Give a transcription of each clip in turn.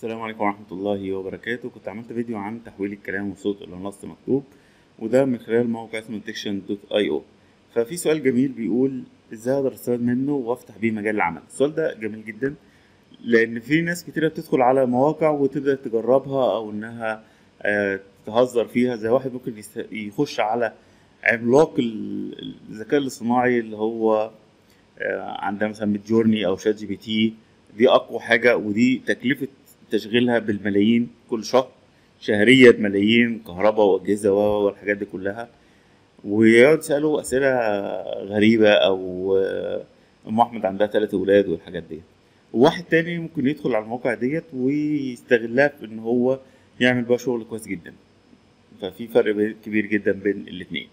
السلام عليكم ورحمة الله وبركاته كنت عملت فيديو عن تحويل الكلام والصوت إلى نص مكتوب وده من خلال موقع اسمه diction.io ففي سؤال جميل بيقول ازاي اقدر استفاد منه وافتح بيه مجال العمل السؤال ده جميل جدا لان في ناس كتيرة بتدخل على مواقع وتبدأ تجربها او انها آه، تهزر فيها زي واحد ممكن يست- يخش على عملاق ال- الذكاء الاصطناعي اللي هو آه، عندنا مثلا ميد جورني او شات جي بي تي دي اقوى حاجه ودي تكلفه تشغيلها بالملايين كل شهر شهريا بملايين كهرباء واجهزه و- والحاجات دي كلها ويقعد يساله اسئله غريبه او آه، ام احمد عندها ثلاث اولاد والحاجات دي وواحد تاني ممكن يدخل على الموقع ديت ويستغلها في ان هو يعمل بقى شغل كويس جدا ففي فرق بي- كبير جدا بين الاتنين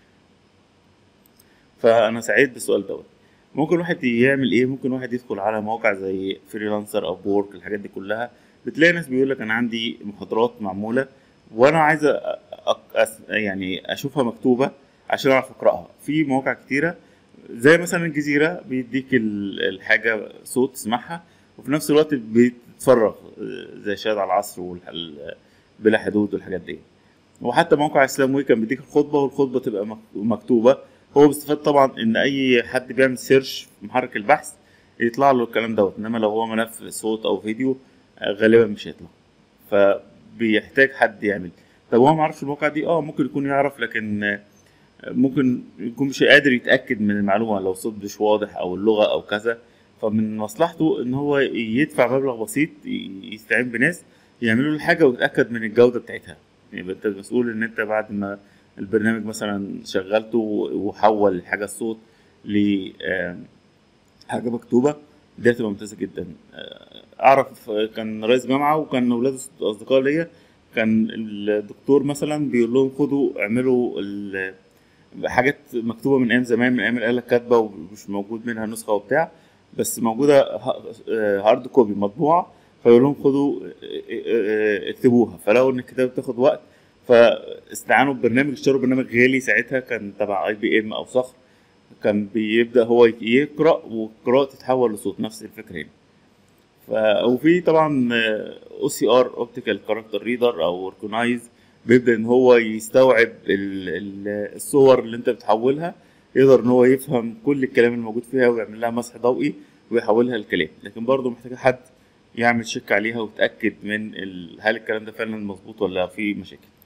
فانا سعيد بالسؤال دوت ممكن واحد يعمل ايه ممكن واحد يدخل على مواقع زي فريلانسر او بورك الحاجات دي كلها بتلاقي ناس بيقول لك انا عندي محاضرات معموله وانا عايز أ- أ- أس- يعني اشوفها مكتوبه عشان اعرف اقراها في مواقع كتيره زي مثلا الجزيره بيديك ال- الحاجه صوت تسمعها وفي نفس الوقت بتتفرغ زي شاهد على العصر والح- بلا حدود والحاجات دي وحتى موقع اسلام ويك كان بيديك الخطبه والخطبه تبقى مك- مكتوبه هو بيستفاد طبعا ان اي حد بيعمل سيرش في محرك البحث يطلع له الكلام دوت انما لو هو ملف صوت او فيديو آه، غالبا مش هيطلع فبيحتاج حد يعمل طب هو ما يعرفش المواقع دي اه ممكن يكون يعرف لكن آه، ممكن يكون مش قادر يتاكد من المعلومه لو الصوت مش واضح او اللغه او كذا فمن مصلحته ان هو يدفع مبلغ بسيط ي- يستعين بناس يعملوا له الحاجه ويتاكد من الجوده بتاعتها يعني انت مسؤول ان انت بعد ما البرنامج مثلا شغلته وحول الحاجه الصوت ل آه، حاجه مكتوبه دي هتبقى ممتازه جدا آه، اعرف آه، كان رئيس جامعه وكان اولاد اصدقاء ليا كان الدكتور مثلا بيقول لهم خدوا اعملوا ال- حاجات مكتوبه من ايام زمان من ايام الاله الكاتبه ومش موجود منها نسخه وبتاع بس موجوده ه- آه، هارد كوبي مطبوعه فيقول لهم خدوا آه، آه، آه، اكتبوها فلقوا ان الكتابه بتاخد وقت فاستعانوا ببرنامج اشتروا برنامج غالي ساعتها كان تبع اي بي ام او صخر كان بيبدا هو يقرا والقراءه تتحول لصوت نفس الفكره هنا ف... وفي طبعا او سي ار اوبتيكال كاركتر ريدر او اورجنايز بيبدا ان هو يستوعب ال... ال... الصور اللي انت بتحولها يقدر ان هو يفهم كل الكلام الموجود فيها ويعمل لها مسح ضوئي ويحولها لكلام لكن برضه محتاج حد يعمل شيك عليها ويتاكد من ال... هل الكلام ده فعلا مظبوط ولا في مشاكل